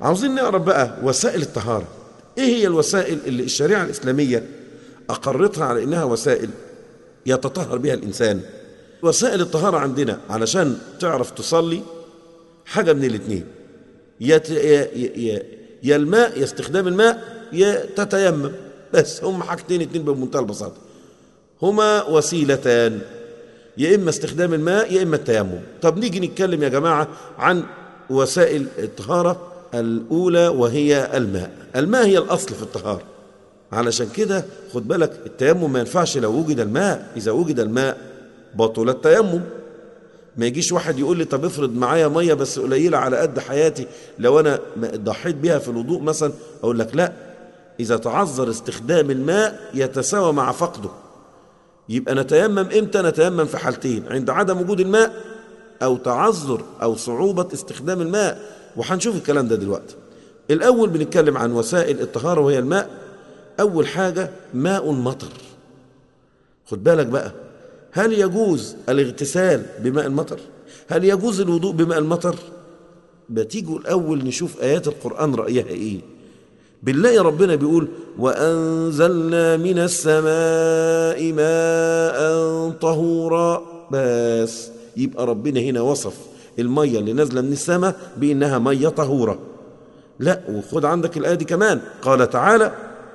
عاوزين نعرف بقى وسائل الطهارة ايه هي الوسائل اللي الشريعة الإسلامية أقرتها على إنها وسائل يتطهر بها الإنسان وسائل الطهارة عندنا علشان تعرف تصلي حاجة من الاثنين يا يا يا يا الماء يا استخدام الماء يا تتيمم بس هم حاجتين اتنين بمنتهى البساطة هما وسيلتان يا إما استخدام الماء يا إما التيمم طب نيجي نتكلم يا جماعة عن وسائل الطهارة الأولى وهي الماء الماء هي الأصل في الطهارة علشان كده خد بالك التيمم ما ينفعش لو وجد الماء إذا وجد الماء بطل التيمم ما يجيش واحد يقول لي طب افرض معايا ميه بس قليله على قد حياتي لو انا ضحيت بيها في الوضوء مثلا اقول لك لا اذا تعذر استخدام الماء يتساوى مع فقده يبقى نتيمم امتى نتيمم في حالتين عند عدم وجود الماء او تعذر او صعوبه استخدام الماء وهنشوف الكلام ده دلوقتي الاول بنتكلم عن وسائل الطهاره وهي الماء اول حاجه ماء مطر خد بالك بقى هل يجوز الاغتسال بماء المطر هل يجوز الوضوء بماء المطر بتيجوا الأول نشوف آيات القرآن رأيها إيه بالله ربنا بيقول وأنزلنا من السماء ماء طهورا بس يبقى ربنا هنا وصف المية اللي نازلة من السماء بإنها مية طهورة لا وخد عندك الآية دي كمان قال تعالى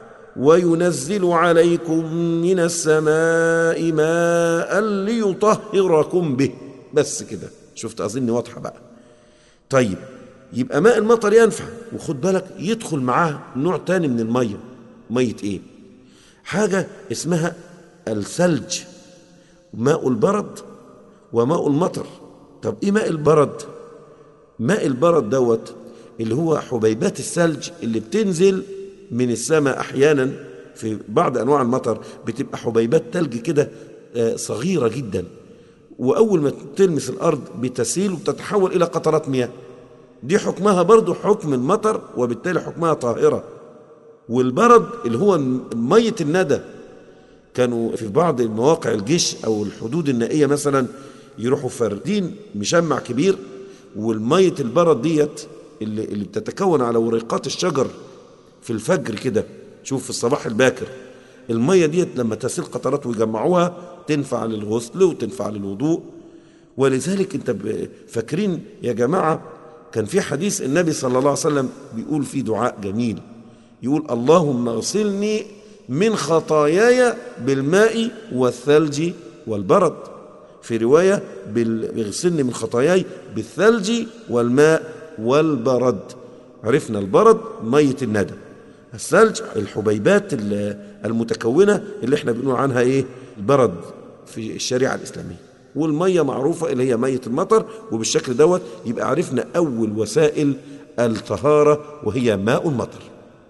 وينزل عليكم من السماء ماء ليطهركم به بس كده شفت أظن واضحة بقى طيب يبقى ماء المطر ينفع وخد بالك يدخل معاه نوع تاني من المية مية ايه حاجة اسمها الثلج ماء البرد وماء المطر طب ايه ماء البرد ماء البرد دوت اللي هو حبيبات الثلج اللي بتنزل من السماء احيانا في بعض انواع المطر بتبقى حبيبات ثلج كده صغيره جدا واول ما تلمس الارض بتسيل وتتحول الى قطرات مياه دي حكمها برضو حكم المطر وبالتالي حكمها طاهره والبرد اللي هو ميه الندى كانوا في بعض مواقع الجيش او الحدود النائيه مثلا يروحوا فاردين مشمع كبير والميه البرد ديت اللي, اللي بتتكون على وريقات الشجر في الفجر كده شوف في الصباح الباكر المية ديت لما تسيل قطرات ويجمعوها تنفع للغسل وتنفع للوضوء ولذلك انت فاكرين يا جماعة كان في حديث النبي صلى الله عليه وسلم بيقول فيه دعاء جميل يقول اللهم اغسلني من خطاياي بالماء والثلج والبرد في رواية اغسلني من خطاياي بالثلج والماء والبرد عرفنا البرد مية الندى الثلج الحبيبات المتكونة اللي احنا بنقول عنها ايه البرد في الشريعة الإسلامية والمية معروفة اللي هي مية المطر وبالشكل دوت يبقى عرفنا أول وسائل الطهارة وهي ماء المطر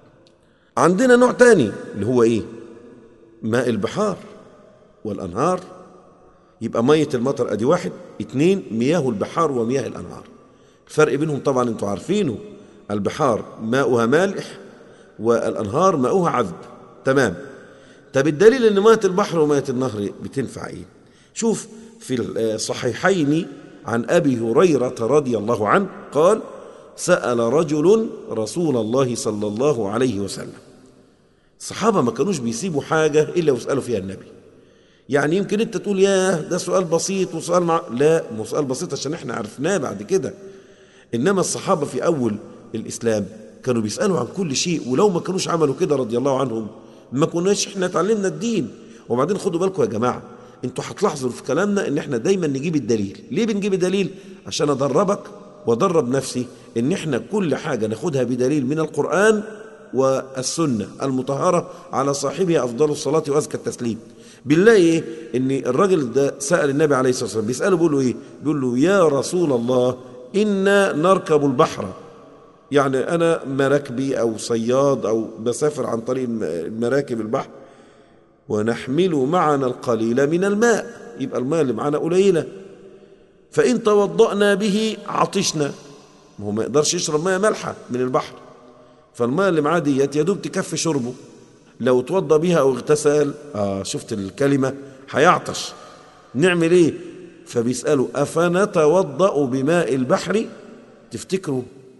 عندنا نوع تاني اللي هو ايه ماء البحار والأنهار يبقى مية المطر ادي واحد اتنين مياه البحار ومياه الأنهار الفرق بينهم طبعا انتوا عارفينه البحار ماؤها مالح والأنهار ماؤها عذب تمام طب الدليل ان مياه البحر ومياه النهر بتنفع ايه شوف في الصحيحين عن ابي هريره رضي الله عنه قال سال رجل رسول الله صلى الله عليه وسلم الصحابه ما كانوش بيسيبوا حاجه الا ويسالوا فيها النبي يعني يمكن انت تقول ياه ده سؤال بسيط وسؤال مع لا مو سؤال بسيط عشان احنا عرفناه بعد كده انما الصحابه في اول الاسلام كانوا بيسالوا عن كل شيء ولو ما كانوش عملوا كده رضي الله عنهم ما كناش احنا اتعلمنا الدين وبعدين خدوا بالكم يا جماعه انتوا هتلاحظوا في كلامنا ان احنا دايما نجيب الدليل ليه بنجيب الدليل عشان ادربك وادرب نفسي ان احنا كل حاجه ناخدها بدليل من القران والسنه المطهره على صاحبها افضل الصلاه وازكى التسليم بالله ايه ان الراجل ده سال النبي عليه الصلاه والسلام بيساله بيقول له ايه بيقول له يا رسول الله انا نركب البحر يعني أنا مراكبي أو صياد أو بسافر عن طريق مراكب البحر ونحمل معنا القليل من الماء يبقى الماء اللي معنا قليلة فإن توضأنا به عطشنا ما هو ما يقدرش يشرب ماء مالحة من البحر فالماء اللي معاه ديت يا دوب تكفي شربه لو توضى بها أو اغتسل آه شفت الكلمة هيعطش نعمل إيه فبيسألوا أفنتوضأ بماء البحر تفتكروا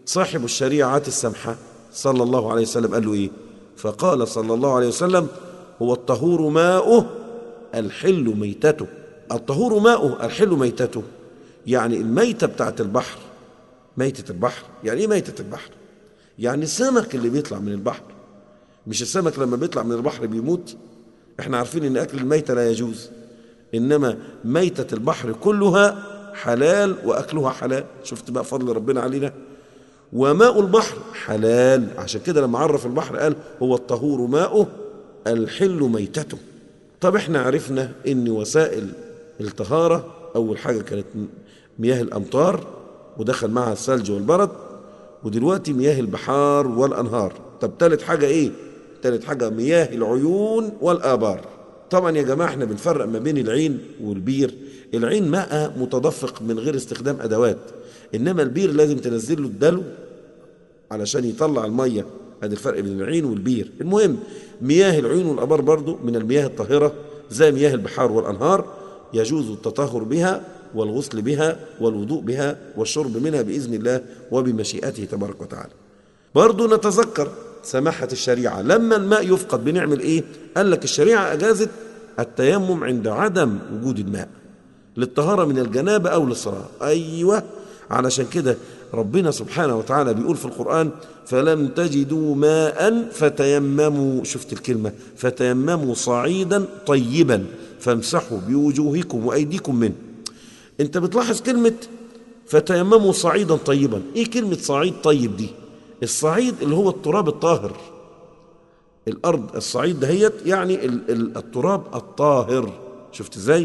صاحب الشريعة السمحة صلى الله عليه وسلم قال له إيه فقال صلى الله عليه وسلم هو الطهور ماؤه الحل ميتته الطهور ماؤه الحل ميتته يعني الميتة بتاعت البحر ميتة البحر يعني إيه ميتة البحر يعني السمك اللي بيطلع من البحر مش السمك لما بيطلع من البحر بيموت احنا عارفين ان اكل الميتة لا يجوز انما ميتة البحر كلها حلال واكلها حلال شفت بقى فضل ربنا علينا وماء البحر حلال عشان كده لما عرف البحر قال هو الطهور ماؤه الحل ميتته طب احنا عرفنا ان وسائل الطهارة اول حاجة كانت مياه الامطار ودخل معها الثلج والبرد ودلوقتي مياه البحار والانهار طب تالت حاجة ايه تالت حاجة مياه العيون والآبار طبعا يا جماعة احنا بنفرق ما بين العين والبير العين ماء متدفق من غير استخدام أدوات إنما البير لازم تنزل له الدلو علشان يطلع المية هذا الفرق بين العين والبير المهم مياه العيون والآبار برضو من المياه الطاهرة زي مياه البحار والأنهار يجوز التطهر بها والغسل بها والوضوء بها والشرب منها بإذن الله وبمشيئته تبارك وتعالى برضو نتذكر سماحة الشريعة لما الماء يفقد بنعمل ايه قال لك الشريعة اجازت التيمم عند عدم وجود الماء للطهارة من الجنابة او للصلاة ايوه علشان كده ربنا سبحانه وتعالى بيقول في القرآن فلم تجدوا ماء فتيمموا شفت الكلمة فتيمموا صعيدا طيبا فامسحوا بوجوهكم وأيديكم منه انت بتلاحظ كلمة فتيمموا صعيدا طيبا ايه كلمة صعيد طيب دي الصعيد اللي هو التراب الطاهر الارض الصعيد دهيت يعني التراب الطاهر شفت ازاي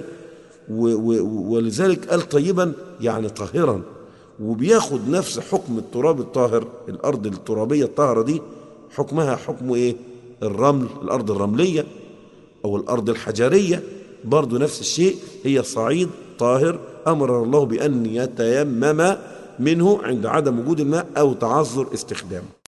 ولذلك قال طيبا يعني طاهرا وبياخد نفس حكم التراب الطاهر الارض الترابيه الطاهره دي حكمها حكم ايه الرمل الارض الرمليه او الارض الحجريه برضو نفس الشيء هي صعيد طاهر امر الله بان يتيمم منه عند عدم وجود الماء أو تعذر استخدامه